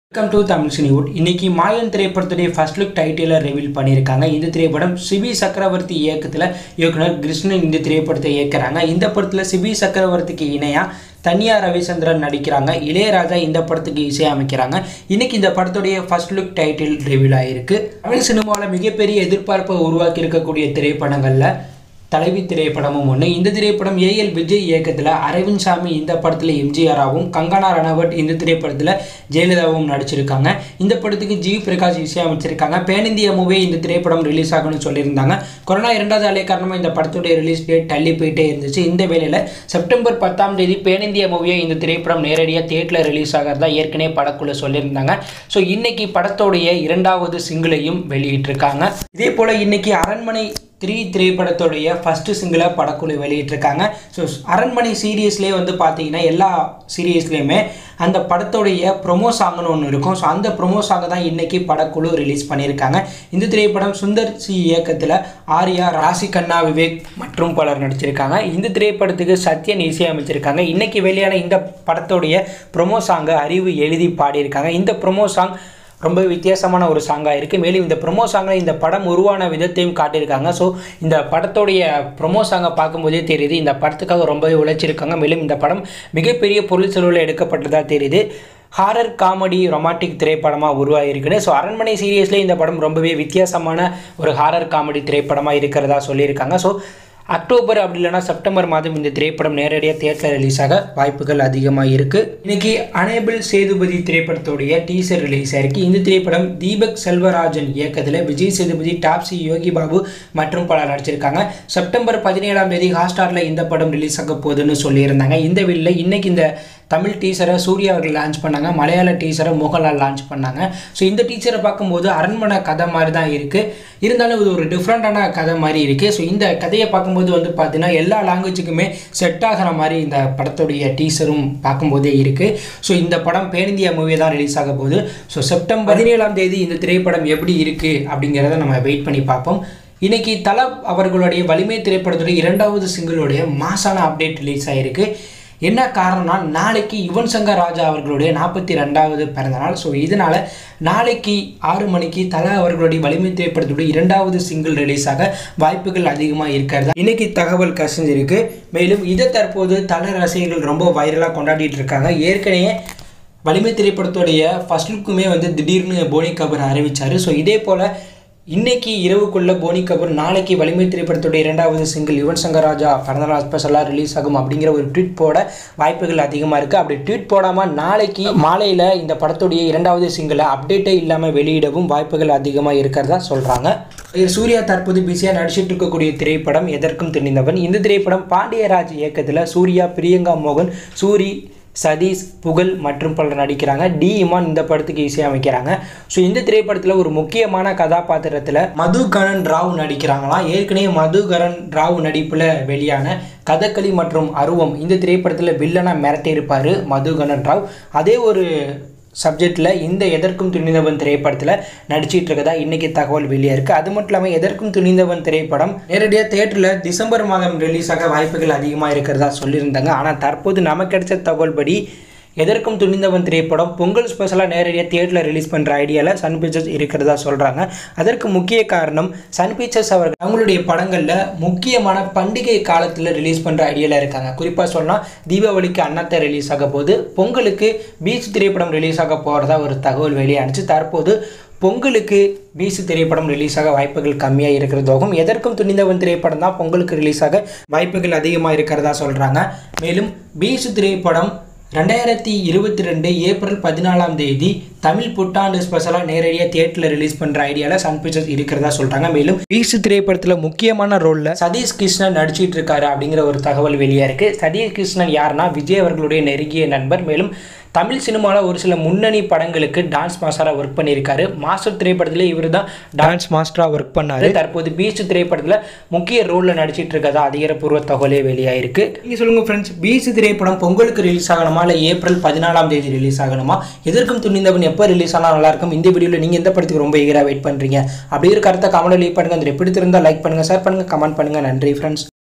welcome to Tamil Cinewood இன்னைக்கு மாயன் திரைப்படத்துடைய first look டைட்டிலை ரிவீல் பண்ணியிருக்காங்க இந்த திரைப்படம் சிபி சக்கரவர்த்தி இயக்கத்தில் இயக்குனர் கிருஷ்ணன் இந்த திரைப்படத்தை இயக்குறாங்க இந்த படத்தில் சிபி சக்கரவர்த்திக்கு இணையாக தனியா ரவிச்சந்திரன் நடிக்கிறாங்க இளையராஜா இந்த படத்துக்கு இசையமைக்கிறாங்க இன்னைக்கு இந்த படத்துடைய ஃபர்ஸ்ட் லுக் டைட்டில் ரிவீல் ஆயிருக்கு தமிழ் சினிமாவில் மிகப்பெரிய எதிர்பார்ப்பை உருவாக்கி இருக்கக்கூடிய திரைப்படங்களில் தலைவி திரைப்படமும் ஒன்று இந்த திரைப்படம் ஏஎல் விஜய் இயக்கத்தில் அரவிந்த் சாமி இந்த படத்தில் எம்ஜிஆராகவும் கங்கனா ரணவட் இந்த திரைப்படத்தில் ஜெயலலிதாவும் நடிச்சிருக்காங்க இந்த படத்துக்கு ஜி பிரகாஷ் இசையமைச்சிருக்காங்க பேன் இந்திய மூவி இந்த திரைப்படம் ரிலீஸ் ஆகணும்னு சொல்லியிருந்தாங்க கொரோனா இரண்டாவது அலை காரணமாக இந்த படத்துடைய ரிலீஸ் டேட் தள்ளி போயிட்டே இருந்துச்சு இந்த வேளையில் செப்டம்பர் பத்தாம் தேதி பேன் இந்திய மூவியை இந்த திரைப்படம் நேரடியாக தேட்டரில் ரிலீஸ் ஆகிறதா ஏற்கனவே படக்குள்ள சொல்லியிருந்தாங்க ஸோ இன்னைக்கு படத்தோடைய இரண்டாவது சிங்கிளையும் வெளியிட்டிருக்காங்க இதே போல் இன்னைக்கு அரண்மனை த்ரீ திரைப்படத்துடைய ஃபஸ்ட்டு சிங்கிளை படக்குழு வெளியிட்டிருக்காங்க ஸோ அரண்மனை சீரியஸ்லேயே வந்து பார்த்தீங்கன்னா எல்லா சீரியஸ்லேயுமே அந்த படத்துடைய ப்ரொமோ சாங்னு ஒன்று இருக்கும் ஸோ அந்த ப்ரொமோ சாங்கை தான் இன்றைக்கி படக்குழு ரிலீஸ் பண்ணியிருக்காங்க இந்த திரைப்படம் சுந்தர் சி இயக்கத்தில் ஆர்யா ராசி கண்ணா விவேக் மற்றும் பலர் நடிச்சிருக்காங்க இந்த திரைப்படத்துக்கு சத்யன் இசையமைச்சிருக்காங்க இன்றைக்கி வெளியான இந்த படத்துடைய ப்ரொமோ சாங்கை அறிவு எழுதி பாடியிருக்காங்க இந்த ப்ரொமோ சாங் ரொம்ப வித்தியாசமான ஒரு சாங்காக இருக்குது மேலும் இந்த ப்ரொமோ சாங்கில் இந்த படம் உருவான விதத்தையும் காட்டியிருக்காங்க ஸோ இந்த படத்தோடைய ப்ரொமோ சாங்கை பார்க்கும்போதே தெரியுது இந்த படத்துக்காக ரொம்பவே உழைச்சிருக்காங்க மேலும் இந்த படம் மிகப்பெரிய பொருள் செலவில் எடுக்கப்பட்டதாக தெரியுது ஹாரர் காமெடி ரொமான்டிக் திரைப்படமாக உருவாகிருக்குன்னு ஸோ அரண்மனை சீரியஸில் இந்த படம் ரொம்பவே வித்தியாசமான ஒரு ஹாரர் காமெடி திரைப்படமாக இருக்கிறதா சொல்லியிருக்காங்க ஸோ அக்டோபர் அப்படி இல்லைனா செப்டம்பர் மாதம் இந்த திரைப்படம் நேரடியாக தியேட்டர் ரிலீஸ் ஆக வாய்ப்புகள் அதிகமாக இருக்குது இன்னைக்கு அனேபிள் சேதுபதி திரைப்படத்துடைய டீசர் ரிலீஸ் ஆயிருக்கு இந்த திரைப்படம் தீபக் செல்வராஜன் இயக்கத்தில் விஜய் சேதுபதி டாப்ஸி யோகி பாபு மற்றும் பலர் நடிச்சிருக்காங்க செப்டம்பர் பதினேழாம் தேதி ஹாட்ஸ்டாரில் இந்த படம் ரிலீஸ் ஆக போகுதுன்னு சொல்லியிருந்தாங்க இந்த வெளியில் இன்னைக்கு இந்த தமிழ் டீசரை சூர்யா அவர்கள் லான்ச் பண்ணாங்க மலையாள டீசரை மோகன்லால் லான்ச் பண்ணாங்க ஸோ இந்த டீச்சரை பார்க்கும்போது அரண்மனை கதை மாதிரி தான் இருக்குது இருந்தாலும் இது ஒரு டிஃப்ரெண்ட்டான கதை மாதிரி இருக்குது ஸோ இந்த கதையை பார்க்கும்போது வந்து பார்த்தீங்கன்னா எல்லா லாங்குவேஜுக்குமே செட் ஆகிற மாதிரி இந்த படத்துடைய டீசரும் பார்க்கும்போதே இருக்குது ஸோ இந்த படம் பேனிந்தியா மூவி தான் ரிலீஸ் ஆக போகுது ஸோ செப்டம்பர் பதினேழாம் தேதி இந்த திரைப்படம் எப்படி இருக்குது அப்படிங்கிறத நம்ம வெயிட் பண்ணி பார்ப்போம் இன்னைக்கு தல அவர்களுடைய வலிமை திரைப்படத்துடைய இரண்டாவது சிங்கிளுடைய மாசான அப்டேட் ரிலீஸ் ஆகிருக்கு என்ன காரணம்னா நாளைக்கு யுவன் சங்கர் ராஜா அவர்களுடைய நாற்பத்தி ரெண்டாவது பிறந்தநாள் ஸோ இதனால் நாளைக்கு ஆறு மணிக்கு தலா அவர்களுடைய வலிமை திரைப்படத்துடைய இரண்டாவது சிங்கிள் ரிலீஸ் ஆக வாய்ப்புகள் அதிகமாக இருக்கிறதா இன்னைக்கு தகவல் கசிஞ்சிருக்கு மேலும் இதை தற்போது தல ரசிகர்கள் ரொம்ப வைரலாக கொண்டாடிட்டு இருக்காங்க ஏற்கனவே வலிமை திரைப்படத்துடைய ஃபர்ஸ்ட் லுக்குமே வந்து திடீர்னு போனி கபூர் அறிவிச்சார் ஸோ இதே போல் இன்னைக்கு இரவுக்குள்ள போனி கபூர் நாளைக்கு வலிமை திரைப்படத்துடைய இரண்டாவது சிங்கிள் யுவன் சங்கர் ராஜா பிறந்தநாள் ஸ்பெஷலாக ரிலீஸ் ஆகும் அப்படிங்கிற ஒரு ட்வீட் போட வாய்ப்புகள் அதிகமாக இருக்குது அப்படி ட்வீட் போடாமல் நாளைக்கு மாலையில் இந்த படத்துடைய இரண்டாவது சிங்கிளை அப்டேட்டே இல்லாமல் வெளியிடவும் வாய்ப்புகள் அதிகமாக இருக்கிறதா சொல்கிறாங்க சூர்யா தற்போது பிஸியாக நடிச்சிட்டு இருக்கக்கூடிய திரைப்படம் எதற்கும் தெரிந்தவன் இந்த திரைப்படம் பாண்டியராஜ் இயக்கத்தில் சூர்யா பிரியங்கா மோகன் சூரி சதீஷ் புகழ் மற்றும் பலர் நடிக்கிறாங்க டி இமான் இந்த படத்துக்கு இசையமைக்கிறாங்க ஸோ இந்த திரைப்படத்தில் ஒரு முக்கியமான கதாபாத்திரத்தில் மதுகரன் ராவ் நடிக்கிறாங்களாம் ஏற்கனவே மதுகரன் ராவ் நடிப்பில் வெளியான கதகளி மற்றும் அருவம் இந்த திரைப்படத்தில் வில்லனாக மிரட்டியிருப்பார் மதுகரன் ராவ் அதே ஒரு சப்ஜெக்டில் இந்த எதற்கும் துணிந்தவன் திரைப்படத்தில் நடிச்சிட்டு இருக்கதா இன்றைக்கி தகவல் வெளியே இருக்குது அது மட்டும் இல்லாமல் எதற்கும் துணிந்தவன் திரைப்படம் நேரடியாக தேட்டரில் டிசம்பர் மாதம் ரிலீஸ் ஆக வாய்ப்புகள் அதிகமாக இருக்கிறதா சொல்லியிருந்தாங்க ஆனால் தற்போது நமக்கு கிடைச்ச தகவல் படி எதற்கும் துணிந்தவன் திரைப்படம் பொங்கல் ஸ்பெஷலாக நேரடியாக தியேட்டரில் ரிலீஸ் பண்ணுற ஐடியாவில் சன் பிக்சர்ஸ் இருக்கிறதா சொல்கிறாங்க அதற்கு முக்கிய காரணம் சன் பிக்சர்ஸ் அவர்கள் அவங்களுடைய படங்களில் முக்கியமான பண்டிகை காலத்தில் ரிலீஸ் பண்ணுற ஐடியாவில் இருக்காங்க குறிப்பாக சொன்னால் தீபாவளிக்கு அன்னத்தை ரிலீஸ் ஆக போது பொங்கலுக்கு பீச் திரைப்படம் ரிலீஸ் ஆக போகிறதா ஒரு தகவல் வெளியானுச்சு தற்போது பொங்கலுக்கு பீசு திரைப்படம் ரிலீஸ் ஆக வாய்ப்புகள் கம்மியாக இருக்கிறதாகவும் எதற்கும் துணிந்தவன் திரைப்படம் தான் பொங்கலுக்கு ரிலீஸ் ஆக வாய்ப்புகள் அதிகமாக இருக்கிறதா சொல்கிறாங்க மேலும் பீசு திரைப்படம் ரெண்டாயிரத்தி இருபத்தி ரெண்டு ஏப்ரல் பதினாலாம் தேதி தமிழ் புத்தாண்டு ஸ்பெஷலாக நேரடியாக தியேட்டரில் ரிலீஸ் பண்ணுற ஐடியாவில் சன் பிக்சர்ஸ் இருக்கிறதா சொல்கிறாங்க மேலும் பீசு திரைப்படத்தில் முக்கியமான ரோலில் சதீஷ் கிருஷ்ணன் நடிச்சிட்டு இருக்காரு அப்படிங்கிற ஒரு தகவல் வெளியாக இருக்குது சதீஷ் கிருஷ்ணன் யாருன்னா விஜய் அவர்களுடைய நெருங்கிய நண்பர் மேலும் தமிழ் சினிமாவில் ஒரு சில முன்னணி படங்களுக்கு டான்ஸ் மாஸ்டராக ஒர்க் பண்ணியிருக்காரு மாஸ்டர் திரைப்படத்தில் இவர் தான் டான்ஸ் மாஸ்டராக ஒர்க் பண்ணார் தற்போது பீச் திரைப்படத்தில் முக்கிய ரோலில் நடிச்சிட்டு இருக்கதா அதிகாரப்பூர்வ தகவலே வெளியாயிருக்கு நீங்கள் சொல்லுங்கள் ஃப்ரெண்ட்ஸ் பீச் திரைப்படம் பொங்கலுக்கு ரிலீஸ் ஆகணுமா இல்லை ஏப்ரல் பதினாலாம் தேதி ரிலீஸ் ஆகணுமா எதற்கும் துணிந்தவன் எப்போ ரிலீஸ் ஆனால் நல்லா இருக்கும் இந்த வீடியோவில் நீங்கள் எந்த படத்துக்கு ரொம்ப ஈகராக வெயிட் பண்ணுறீங்க அப்படி ஒரு கருத்தை கமெண்ட் லீவ் பண்ணுங்கள் அந்த எப்படி இருந்தால் லைக் பண்ணுங்கள் ஷேர் பண்ணுங்கள் கமெண்ட் பண்ணுங்கள் நன்றி ஃப்ரெண்ட்ஸ்